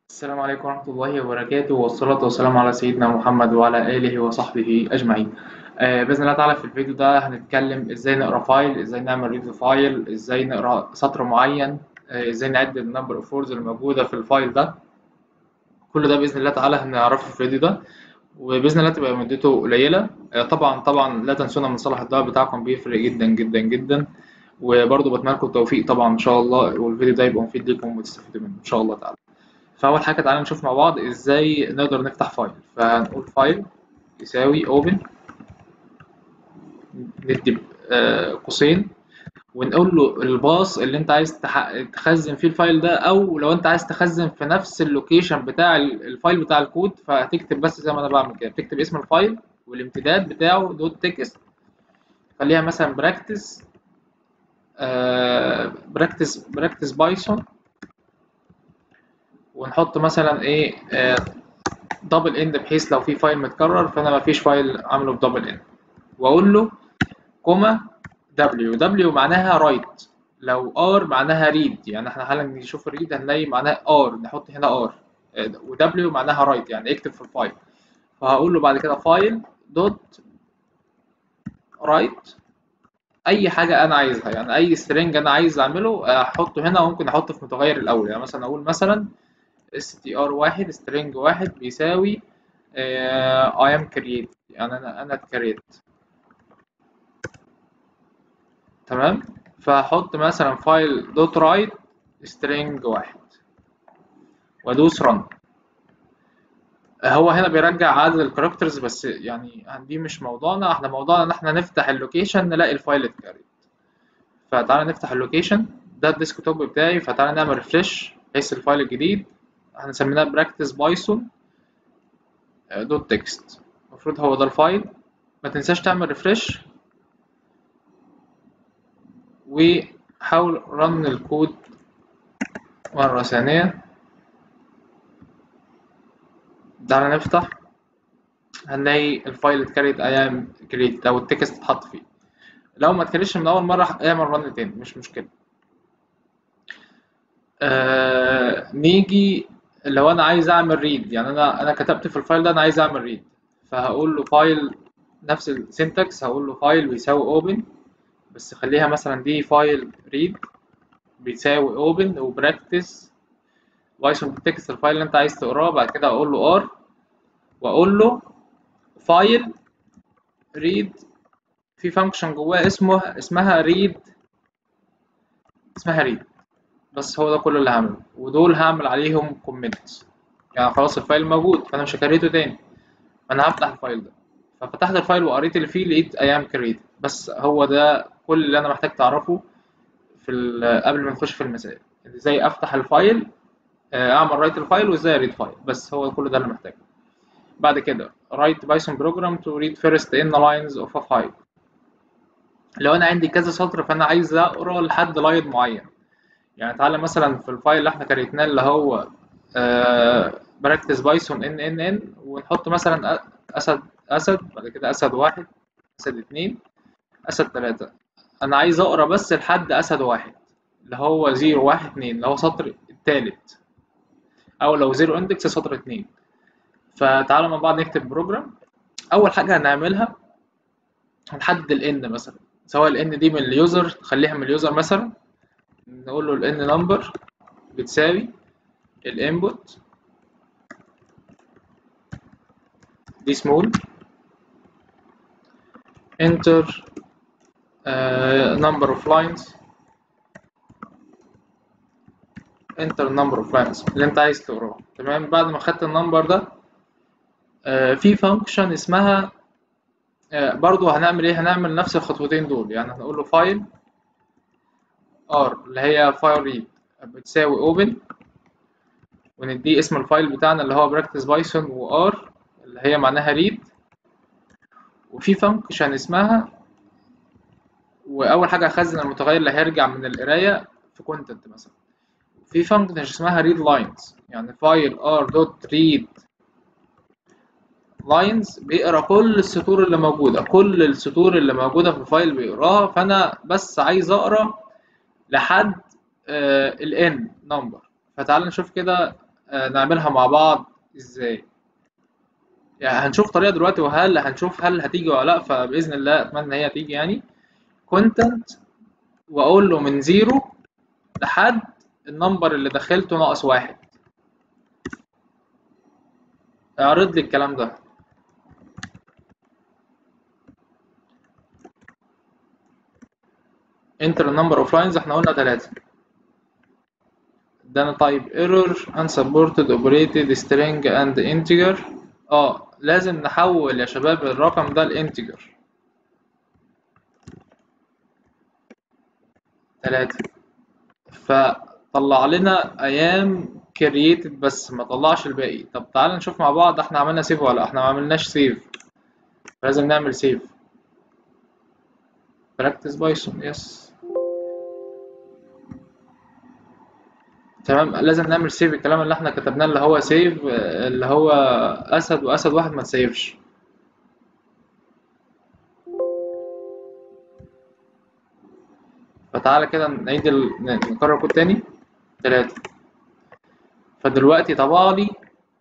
السلام عليكم ورحمة الله وبركاته والصلاة والسلام على سيدنا محمد وعلى آله وصحبه أجمعين آه بإذن الله تعالى في الفيديو ده هنتكلم إزاي نقرأ فايل إزاي نعمل ريد فايل إزاي نقرأ سطر معين آه إزاي نعد النمبر اوف ووردز اللي موجودة في الفايل ده كل ده بإذن الله تعالى هنعرفه في الفيديو ده وبإذن الله تبقى مدته قليلة آه طبعا طبعا لا تنسونا من صلاح الدعاء بتاعكم بيفرق جدا جدا جدا وبرضه بتمنى لكم التوفيق طبعا إن شاء الله والفيديو ده يبقى مفيد ليكم وتستفيدوا منه إن شاء الله تعالى فأول حاجة تعالى نشوف مع بعض إزاي نقدر نفتح فايل فهنقول فايل يساوي open ندي آه قوسين ونقول له الباص اللي انت عايز تح... تخزن فيه الفايل ده او لو انت عايز تخزن في نفس اللوكيشن بتاع الفايل بتاع الكود فهتكتب بس زي ما انا بعمل كده بتكتب اسم الفايل والامتداد بتاعه دوت تكست خليها مثلا براكتس آه براكتس براكتس بايثون ونحط مثلا ايه آه دبل اند بحيث لو في فايل متكرر فانا مفيش فايل عامله بدبل اند واقول له كوما دبليو دبليو معناها رايت لو ار معناها ريد يعني احنا حالا نشوف الريد هنلاقي معناها ار نحط هنا ار ودبليو معناها رايت يعني اكتب في الفايل فهقول له بعد كده فايل دوت رايت اي حاجه انا عايزها يعني اي سترينج انا عايز اعمله احطه هنا وممكن احطه في متغير الاول يعني مثلا اقول مثلا str واحد string واحد بيساوي I am create يعني أنا أنا اتكريت تمام فهحط مثلا فايل دوت رايت string واحد وادوس run هو هنا بيرجع عدد الكاركترز بس يعني دي مش موضوعنا احنا موضوعنا ان احنا نفتح اللوكيشن نلاقي الفايل اتكريت فتعالى نفتح اللوكيشن ده الديسكتوب بتاعي فتعالى نعمل ريفرش بحيث الفايل الجديد هنسميناه براكتس بايثون دوت تكست المفروض هو ده الفايل ما تنساش تعمل ريفرش وحاول رن الكود مرة ثانية تعالى نفتح هنلاقي الفايل اتكريت ايام كريت او التكست اتحط فيه لو ما اتكريتش من اول مرة اعمل رن تاني مش مشكلة آه نيجي لو انا عايز اعمل ريد يعني انا انا كتبت في الفايل ده انا عايز اعمل ريد فهقول له فايل نفس السنتكس هقول له فايل بيساوي اوبن بس خليها مثلا دي فايل ريد بيساوي اوبن وبراكتس بايثون تكست الفايل اللي انت عايز تقراه بعد كده اقول له ار واقول له فايل ريد في فانكشن جواه اسمه اسمها ريد اسمها ريد بس هو ده كل اللي هعمله ودول هعمل عليهم كومنت يعني خلاص الفايل موجود فانا مش هكريته تاني انا هفتح الفايل ده ففتحت الفايل وقريت اللي فيه لقيت ايام كريت بس هو ده كل اللي انا محتاج تعرفه في قبل ما نخش في المسائل ازاي افتح الفايل اعمل رايت الفايل وازاي اريد فايل بس هو كل ده اللي محتاجه بعد كده write بايثون بروجرام to read first n lines of a file لو انا عندي كذا سطر فانا عايز اقرا لحد لاين معين يعني تعالى مثلا في الفايل اللي احنا كريتناه اللي هو براكتس بايثون ان ان ان ونحط مثلا اسد اسد بعد كده اسد واحد اسد اتنين اسد تلاتة انا عايز اقرا بس لحد اسد واحد اللي هو زيرو واحد اتنين اللي هو سطر التالت او لو زيرو اندكس سطر اتنين فتعالى مع بعض نكتب بروجرام اول حاجه هنعملها هنحدد الان مثلا سواء الان دي من اليوزر خليها من اليوزر مثلا نقول له الان نمبر بتساوي الانبوت دي سمول enter uh, number of lines enter number of lines اللي انت عايز تقراه تمام بعد ما خدت النمبر ده uh, في فانكشن اسمها uh, برضو هنعمل ايه هنعمل نفس الخطوتين دول يعني هنقول له فايل ار اللي هي فايل ريد بتساوي اوبن ونديه اسم الفايل بتاعنا اللي هو براكتس بايثون وار اللي هي معناها ريد وفي فانكشن اسمها واول حاجه اخزن المتغير اللي هيرجع من القرايه في كونتنت مثلا في فانكشن اسمها ريد لاينز يعني فايل ار دوت ريد لاينز بيقرا كل السطور اللي موجوده كل السطور اللي موجوده في الفايل بيقراها فانا بس عايز اقرا لحد الان نمبر فتعال نشوف كده آه، نعملها مع بعض ازاي يعني هنشوف طريقة دلوقتي وهل هنشوف هل هتيجي ولا لا فبإذن الله أتمنى إن هي تيجي يعني كونتنت وأقول له من زيرو لحد النمبر اللي دخلته ناقص واحد اعرض لي الكلام ده enter number of lines احنا قلنا تلاتة ادانا type error unsupported operated string and integer اه لازم نحول يا شباب الرقم ده لانتجر تلاتة فطلع لنا ايام created بس ما طلعش الباقي طب تعال نشوف مع بعض احنا عملنا سيف ولا لأ. احنا ما عملناش سيف لازم نعمل سيف براكتس بايثون يس تمام لازم نعمل سيف الكلام اللي احنا كتبناه اللي هو سيف اللي هو اسد واسد واحد ما تسيفش فتعالى كده نعيد ال... نكرر الكود تاني تلاتة فدلوقتي طبع لي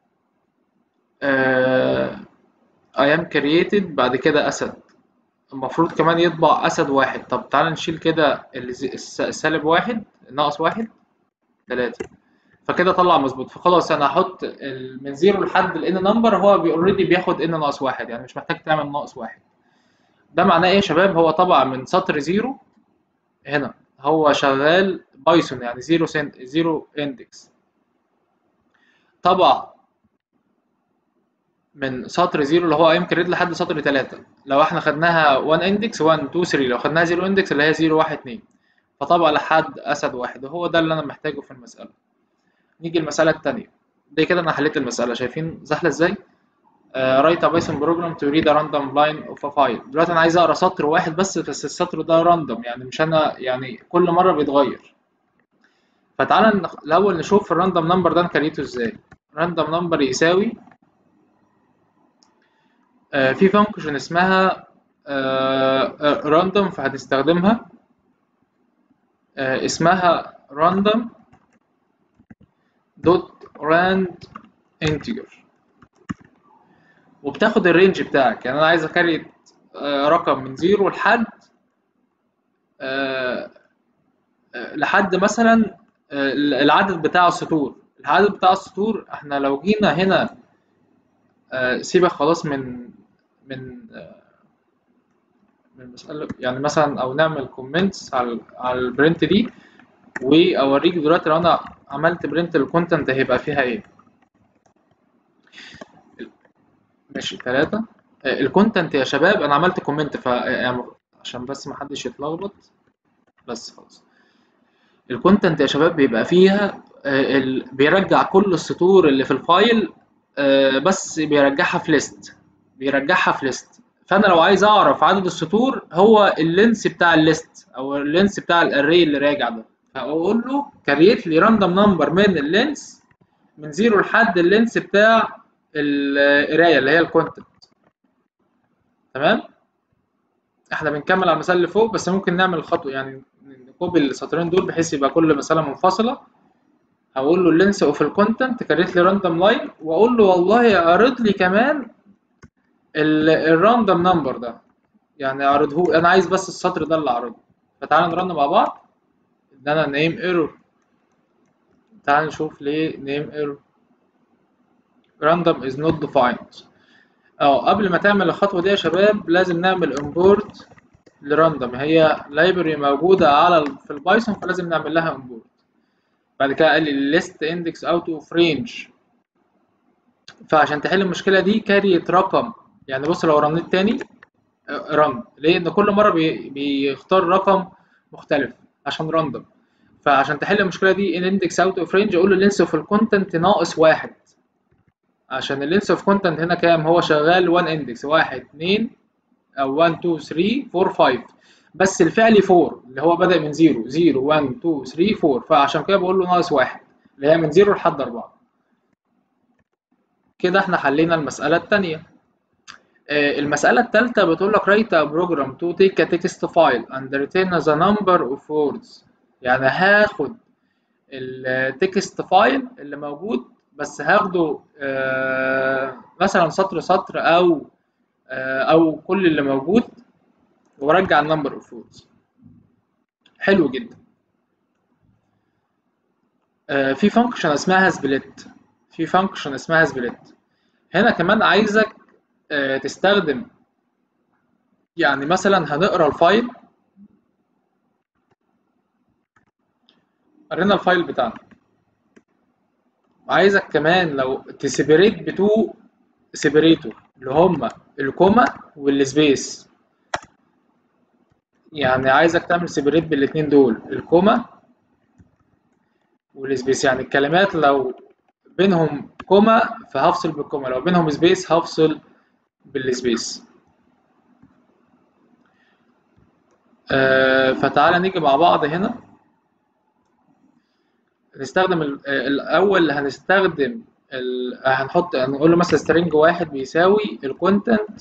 آه... I am created بعد كده أسد المفروض كمان يطبع أسد واحد طب تعالى نشيل كده الز- الس- السالب واحد ناقص واحد تلاتة فكده طلع مظبوط فخلاص أنا هحط ال- من زيرو لحد ال n نمبر هو اوريدي بياخد n ناقص واحد يعني مش محتاج تعمل ناقص واحد ده معناه إيه يا شباب هو طبع من سطر زيرو هنا هو شغال بايثون يعني زيرو سنت زيرو اندكس طبع من سطر زيرو اللي هو ايم كريد لحد سطر تلاتة لو احنا خدناها 1 اندكس 1 2 3 لو خدناها 0 اندكس اللي هي 0 1 2 فطبع لحد اسد واحد وهو ده اللي انا محتاجه في المسألة نيجي المسألة التانية دي كده انا حليت المسألة شايفين سهلة ازاي رايت ا بايثون بروجرام تو ريد ا راندوم لاين اوف ا فايل دلوقتي انا عايز اقرا سطر واحد بس بس السطر ده راندوم يعني مش انا يعني كل مرة بيتغير فتعالى نخ- الاول نشوف الراندوم نمبر ده نكريته ازاي راندوم نمبر يساوي آه، في فانكشن اسمها راندوم فهتستخدمها آه، اسمها راندوم دوت راند انتجر وبتاخد الرينج بتاعك يعني انا عايز اكريت آه، رقم من زيرو لحد آه، آه، لحد مثلا آه، العدد بتاع السطور العدد بتاع السطور احنا لو جينا هنا آه، سيبك خلاص من من آه، من المسألة يعني مثلا أو نعمل كومنتس على على البرنت دي وأوريك دلوقتي لو أنا عملت برنت الكونتنت هيبقى فيها إيه ماشي تلاتة الكونتنت يا شباب أنا عملت كومنت ف يعني عشان بس محدش يتلخبط بس خلاص الكونتنت يا شباب بيبقى فيها آه، ال... بيرجع كل السطور اللي في الفايل آه، بس بيرجعها في ليست بيرجعها في ليست فانا لو عايز اعرف عدد السطور هو اللينس بتاع الليست او اللينس بتاع الاري اللي راجع ده فاقول له كريت لي راندوم نمبر من اللينس من زيرو لحد اللينس بتاع القرايه اللي هي الكونتنت تمام احنا بنكمل على المثال اللي فوق بس ممكن نعمل خطوه يعني نكوبي السطرين دول بحيث يبقى كل مساله منفصله هقول له اللينس اوف الكونتنت كريت لي راندوم لاين واقول له والله اعرض لي كمان الراندوم نمبر ده يعني اعرضه انا عايز بس السطر ده اللي اعرضه فتعالى نرن مع بعض ادانا نيم ايرور تعال نشوف ليه نيم ايرور random is not defined اه قبل ما تعمل الخطوه دي يا شباب لازم نعمل import لراندوم هي library موجوده على ال- في البايثون فلازم نعمل لها import بعد كده قال لي list index out of range فعشان تحل المشكله دي كاريت رقم يعني بص لو رنيت تاني رن ليه ان كل مره بي بيختار رقم مختلف عشان راندوم فعشان تحل المشكله دي ان index out of range اقول له لينس اوف الكونتنت ناقص واحد عشان اللينس اوف كونتنت هنا كام هو شغال 1 اندكس 1 2 او 1 2 3 4 5 بس الفعلي 4 اللي هو بدأ من 0 0 1 2 3 4 فعشان كده بقول له ناقص واحد اللي هي من 0 لحد 4 كده احنا حلينا المسألة التانية آه، المسألة التالتة بتقول لك write a program to take a text file and return the number of words يعني هاخد التكست فايل اللي موجود بس هاخده آه، مثلا سطر سطر او آه، او كل اللي موجود وارجع النمبر اوف روز حلو جدا آه، في فانكشن اسمها سبليت في فانكشن اسمها سبليت هنا كمان عايزك آه، تستخدم يعني مثلا هنقرا الفايل قرينا الفايل بتاعنا وعايزك كمان لو تسيبريت بتو سيبريتور اللي هما الكوما والسبيس يعني عايزك تعمل سيبريت بالاتنين دول الكوما والسبيس يعني الكلمات لو بينهم كوما فهفصل بالكوما لو بينهم سبيس هفصل بالسبيس آه فتعالى نيجي مع بعض هنا نستخدم ال- الاول هنستخدم ال... هنحط هنقول له مثلا string واحد بيساوي الكونتنت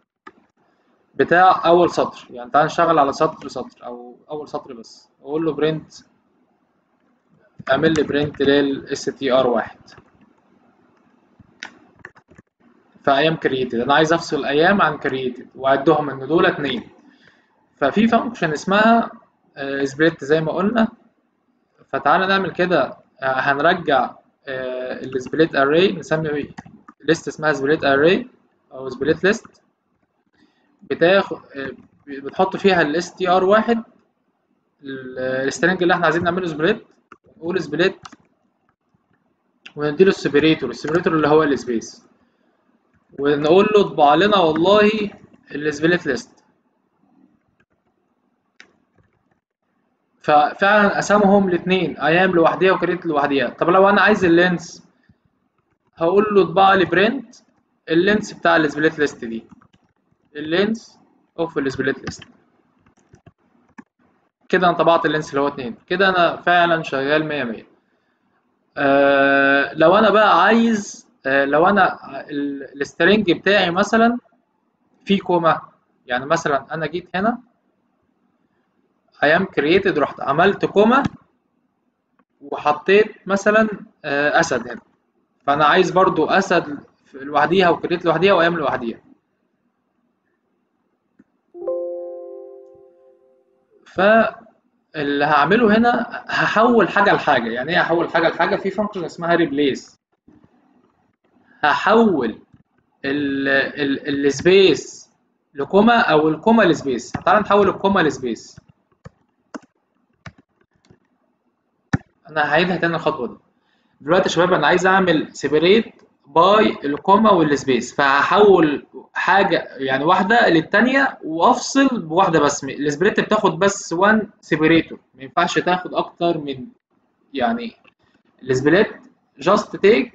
بتاع اول سطر يعني تعال نشتغل على سطر سطر او اول سطر بس اقول له برنت اعمل لي برنت لل str واحد فايام كرييتد انا عايز افصل ايام عن كرييتد واعدهم ان دول اتنين ففي فانكشن اسمها سبليت زي ما قلنا فتعالى نعمل كده آه، هنرجع السبليت اري نسمي ليست اسمها سبليت اري او سبليت ليست بتاخد آه، بتحط فيها الاس تي ار واحد السترنج اللي احنا عايزين نعمله سبليت نقول سبليت ونديله السيبريتور السيبريتور اللي هو السبيس ونقول له اطبع لنا والله السبليت ليست ففعلا قسمهم الاثنين ايام لوحديها وكريت لوحديها طب لو انا عايز اللينس هقول له اطبع لي برنت اللينس بتاع السبليت ليست دي اللينس اوف السبليت ليست كده انا طبعت اللينس اللي هو 2 كده انا فعلا شغال 100 100 آه لو انا بقى عايز آه لو انا ال- السترنج بتاعي مثلا فيه كوما يعني مثلا انا جيت هنا I am created رحت عملت كوما وحطيت مثلا آه، اسد هنا فانا عايز برضو اسد لوحديها وكريت لوحديها وايام لوحديها فاللي هعمله هنا هحول حاجه لحاجه يعني ايه هحول حاجه لحاجه في فانكشن اسمها ريبليس هحول السبيس لكوما او الكوما لسبيس تعال نحول الكوما لسبيس انا هعيدها تاني الخطوه دي دلوقتي يا شباب انا عايز اعمل سيبريت باي الكوما والسبيس فهحول حاجه يعني واحده للتانيه وافصل بواحده بس السبريت بتاخد بس 1 سيبريتور ما ينفعش تاخد اكتر من يعني السبليت جاست تيك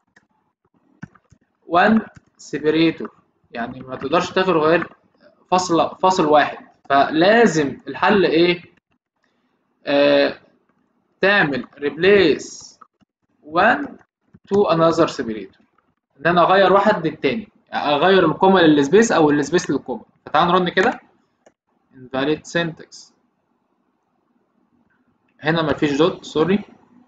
1 سيبريتور يعني ما تقدرش تاخد غير فصل فاصل واحد فلازم الحل ايه آه تعمل replace one to another separator ان انا اغير واحد للتاني اغير الكوما للسبيس او السبيس للكوما فتعال نرن كده invalid syntax هنا مفيش دوت سوري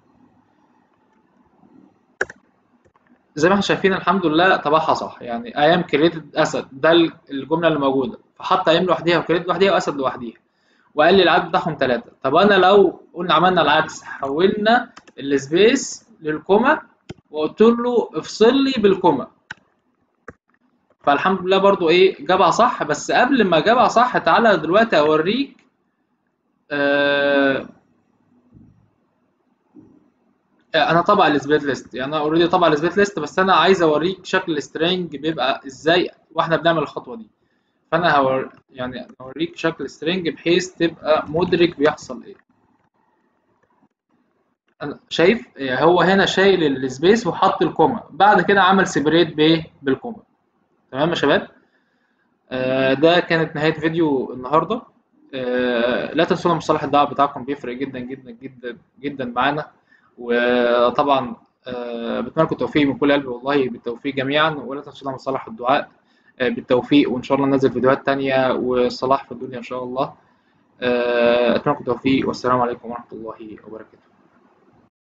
زي ما احنا شايفين الحمد لله طبعها صح يعني I am created اسد ده الجمله اللي موجوده فحط I am لوحديها وكريت لوحديها واسد لوحديها وقال لي العدد بتاعهم ثلاثة طب انا لو قلنا عملنا العكس حولنا السبيس للكوما وقلت له افصل لي بالكوما فالحمد لله برضو ايه جابها صح بس قبل ما جابها صح تعالى دلوقتي اوريك آه انا طبع السبليت ليست يعني انا اوريدي طبع السبليت ليست بس انا عايز اوريك شكل السترنج بيبقى ازاي واحنا بنعمل الخطوه دي فانا هور يعني هوريك شكل السترنج بحيث تبقى مدرك بيحصل ايه انا شايف هو هنا شايل السبيس وحط الكوما بعد كده عمل سيبريت بايه بالكوما تمام يا شباب آه ده كانت نهايه فيديو النهارده آه لا تنسونا مصطلح الدعوه بتاعكم بيفرق جدا جدا جدا جدا معانا وطبعا آه بتمنى لكم التوفيق من كل قلبي والله بالتوفيق جميعا ولا تنسونا مصطلح الدعاء آه بالتوفيق وان شاء الله ننزل فيديوهات تانية والصلاح في الدنيا ان شاء الله اتمنى لكم التوفيق والسلام عليكم ورحمه الله وبركاته